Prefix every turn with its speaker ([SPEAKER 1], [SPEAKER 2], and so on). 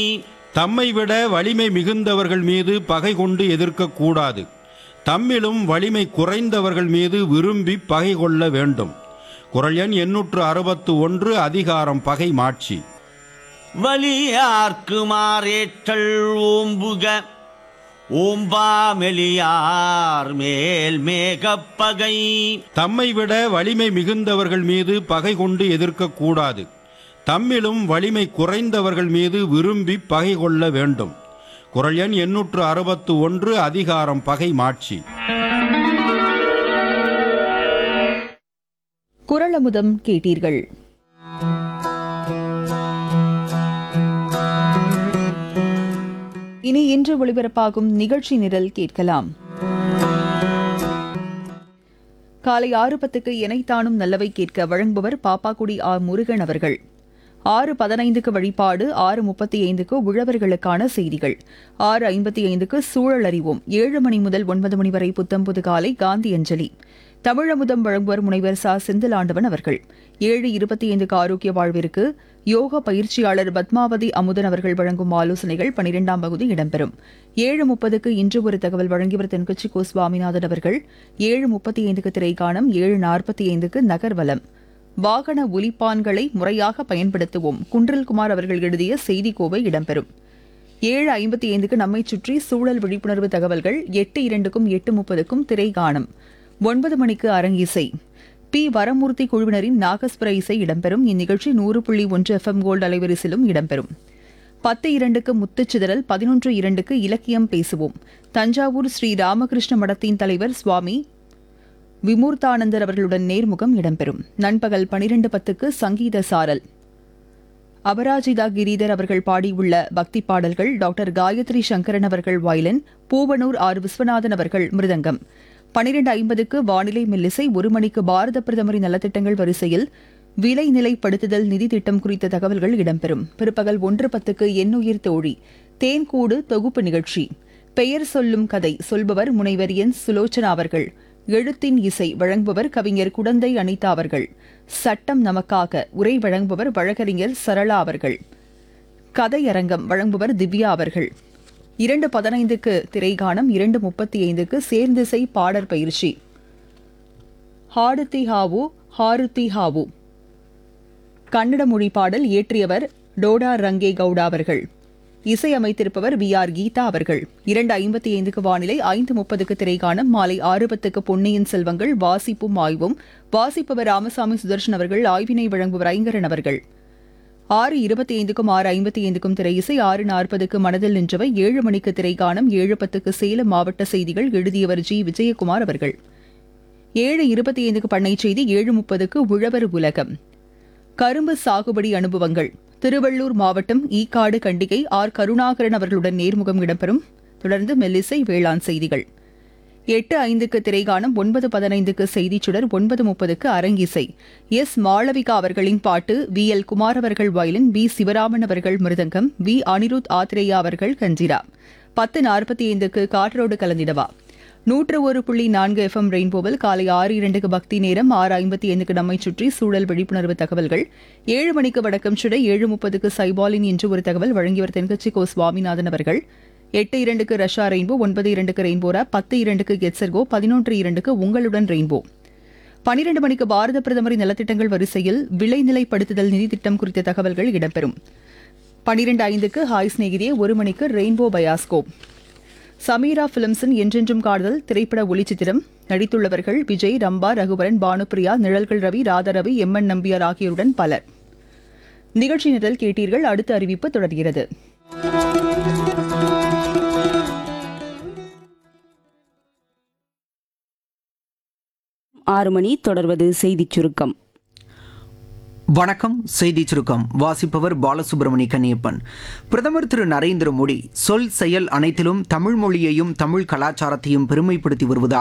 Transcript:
[SPEAKER 1] தம்மை விட வலிமை மிகுந்தவர்கள் மீது பகை கொண்டு எதிர்க்கக்கூடாது தம்மிலும் வலிமை குறைந்தவர்கள் மீது விரும்பி பகை கொள்ள வேண்டும் குரல் எண் எண்ணூற்று அறுபத்து ஒன்று அதிகாரம் பகை மாட்சி
[SPEAKER 2] வலியார்க்கு மாறேற்றல் ஓம்புக ஓம்பா மெலியார் மேல் மேகப்பகை
[SPEAKER 1] தம்மை விட வலிமை மிகுந்தவர்கள் மீது பகை கொண்டு எதிர்க்கக்கூடாது தம்மிலும் வலிமை குறைந்தவர்கள் மீது விரும்பி பகை கொள்ள வேண்டும் குரல் எண் எண்ணூற்று அறுபத்து ஒன்று அதிகாரம் பகை மாட்சி
[SPEAKER 3] குரலமுதம் கேட்டீர்கள் இனி இன்று ஒளிபரப்பாகும் நிகழ்ச்சி நிரல் கேட்கலாம் காலை ஆறு பத்துக்கு இணைத்தானும் நல்லவை கேட்க வழங்குபவர் பாப்பாக்குடி ஆர் முருகன் அவர்கள் ஆறு பதினைந்துக்கு வழிபாடு ஆறு முப்பத்தி ஐந்துக்கு உழவர்களுக்கான செய்திகள் ஆறு ஐம்பத்தி ஐந்துக்கு சூழல் அறிவோம் ஏழு மணி முதல் ஒன்பது மணி வரை புத்தம்புது காலை காந்தி அஞ்சலி தமிழமுதம் வழங்குவர் முனைவர் ச செந்திலாண்டவன் அவர்கள் ஏழு இருபத்தி ஐந்துக்கு ஆரோக்கிய வாழ்விற்கு யோக பயிற்சியாளர் பத்மாவதி அமுதன் அவர்கள் வழங்கும் ஆலோசனைகள் பனிரெண்டாம் பகுதி இடம்பெறும் ஏழு முப்பதுக்கு இன்று ஒரு தகவல் வழங்கியவர் தென்கட்சி கோ சுவாமிநாதன் அவர்கள் ஏழு முப்பத்தி ஐந்துக்கு திரைக்காணம் ஏழு நாற்பத்தி ஐந்துக்கு நகர்வலம் வாகன ஒலிப்பான்களை முறையாக பயன்படுத்துவோம் குன்றல்குமார் அவர்கள் எழுதிய செய்திக்கோவை இடம்பெறும் ஏழு ஐம்பத்தி ஐந்துக்கு நம்மை சுற்றி சூழல் விழிப்புணர்வு தகவல்கள் எட்டு இரண்டுக்கும் எட்டு முப்பதுக்கும் திரைகாணம் ஒன்பது மணிக்கு அரங்கிசை பி வரமூர்த்தி குழுவினரின் நாகஸ்வர இசை இடம்பெறும் இந்நிகழ்ச்சி நூறு புள்ளி ஒன்று எஃப்எம் கோல்டு அலைவரிசிலும் இடம்பெறும் பத்து இரண்டுக்கு முத்துச்சிதறல் பதினொன்று இரண்டுக்கு இலக்கியம் பேசுவோம் தஞ்சாவூர் ஸ்ரீ ராமகிருஷ்ண மடத்தின் தலைவர் சுவாமி விமூர்த்தானந்தர் அவர்களுடன் நேர்முகம் இடம்பெறும் நண்பகல் பனிரெண்டு பத்துக்கு சங்கீத சாரல் அபராஜிதா கிரீதர் அவர்கள் பாடியுள்ள பக்தி பாடல்கள் டாக்டர் காயத்ரி சங்கரன் அவர்கள் வயலின் பூவனூர் ஆர் விஸ்வநாதன் அவர்கள் மிருதங்கம் பனிரெண்டு ஐம்பதுக்கு வானிலை மெல்லிசை ஒரு மணிக்கு பாரத பிரதமரின் நலத்திட்டங்கள் வரிசையில் விலை நிலைப்படுத்துதல் நிதி திட்டம் குறித்த தகவல்கள் இடம்பெறும் பிற்பகல் ஒன்று பத்துக்கு எண்ணுயிர் தோழி தேன்கூடு தொகுப்பு நிகழ்ச்சி பெயர் சொல்லும் கதை சொல்பவர் முனைவர் என் சுலோச்சனா அவர்கள் எழுத்தின் இசை வழங்குபவர் கவிஞர் குடந்தை அனிதா அவர்கள் சட்டம் நமக்காக உரை வழங்குபவர் வழக்கறிஞர் சரளா அவர்கள் கதையரங்கம் வழங்குபவர் திவ்யா அவர்கள் இரண்டு பதினைந்துக்கு திரைகாணம் இரண்டு முப்பத்தி ஐந்துக்கு சேர்ந்திசை பாடற் பயிற்சி ஹாடுத்தி ஹாவு ஹாருத்தி ஹாவு கன்னட மொழி பாடல் இயற்றியவர் டோடா ரங்கே கவுடா அவர்கள் இசையமைத்திருப்பவர் வி ஆர் கீதா அவர்கள் இரண்டு ஐம்பத்தி ஐந்துக்கு வானிலை ஐந்து முப்பதுக்கு திரைக்காணம் மாலை ஆறு பத்துக்கு பொன்னியின் செல்வங்கள் வாசிப்பும் ஆய்வும் வாசிப்பவர் ராமசாமி சுதர்ஷன் அவர்கள் ஆய்வினை வழங்குவர் ஐங்கரன் அவர்கள் ஆறு இருபத்தி ஐந்துக்கும் ஆறு ஐம்பத்தி ஐந்துக்கும் திரை இசை ஆறு நாற்பதுக்கு மனதில் நின்றவை ஏழு மணிக்கு திரைக்காணம் ஏழு பத்துக்கு சேலம் மாவட்ட செய்திகள் எழுதியவர் ஜி விஜயகுமார் அவர்கள் ஏழு இருபத்தி ஐந்துக்கு பண்ணை செய்தி ஏழு முப்பதுக்கு உழவர் உலகம் கரும்பு சாகுபடி அனுபவங்கள் திருவள்ளூர் மாவட்டம் ஈக்காடு கண்டிகை ஆர் கருணாகரன் அவர்களுடன் நேர்முகம் இடம்பெறும் தொடர்ந்து மெல்லிசை வேளாண் செய்திகள் எட்டு ஐந்துக்கு திரைகாணம் ஒன்பது பதினைந்துக்கு செய்திச் சுடர் ஒன்பது முப்பதுக்கு அரங்கிசை எஸ் மாளவிகா அவர்களின் பாட்டு வி எல் குமார் அவர்கள் வயலின் வி சிவராமன் அவர்கள் மிருதங்கம் வி அனிருத் ஆத்ரேயா அவர்கள் கஞ்சிரா பத்து நாற்பத்தி ஐந்துக்கு காற்றோடு கலந்திடவா நூற்று ஒரு புள்ளி நான்கு எஃப்எம் ரெயின்போவில் காலை ஆறு இரண்டுக்கு பக்தி நேரம் ஆறு ஐம்பத்தி ஐந்துக்கு நம்மை சுற்றி சூழல் விழிப்புணர்வு தகவல்கள் ஏழு மணிக்கு வடக்கம் சுட ஏழு முப்பதுக்கு சைபாலின் என்று ஒரு தகவல் வழங்கியவர் தென்கட்சி கோ சுவாமிநாதன் அவர்கள் எட்டு இரண்டுக்கு ரஷ்யா ரெயின்போ ஒன்பது இரண்டுக்கு ரெயின்போரா பத்து இரண்டுக்கு கெட்சர்கோ பதினொன்று இரண்டுக்கு உங்களுடன் ரெயின்போ பனிரெண்டு மணிக்கு பாரத பிரதமரின் நலத்திட்டங்கள் வரிசையில் விளைநிலைப்படுத்துதல் நிதி திட்டம் குறித்த தகவல்கள் இடம்பெறும் பனிரெண்டு ஐந்துக்கு ஹாய் சிநேகிதியே ஒரு மணிக்கு ரெயின்போ பயாஸ்கோப் சமீரா பிலிம்ஸின் என்றென்றும் காடுதல் திரைப்பட ஒளிச்சித்திரம் நடித்துள்ளவர்கள் விஜய் ரம்பா ரகுவரன் பானுப்பிரியா நிழல்கள் ரவி ராதாரவி எம் என் நம்பியார் ஆகியோருடன் பலர் நிகழ்ச்சி நிரல் கேட்டீர்கள் அடுத்த அறிவிப்பு தொடர்கிறது
[SPEAKER 4] ஆறு மணி தொடர்வது செய்திச் சுருக்கம்
[SPEAKER 5] வணக்கம் செய்தி சுருக்கம் வாசிப்பவர் பாலசுப்ரமணி கன்னியப்பன் பிரதமர் திரு நரேந்திர மோடி சொல் செயல் அனைத்திலும் தமிழ் மொழியையும் தமிழ் கலாச்சாரத்தையும் பெருமைப்படுத்தி வருவதாக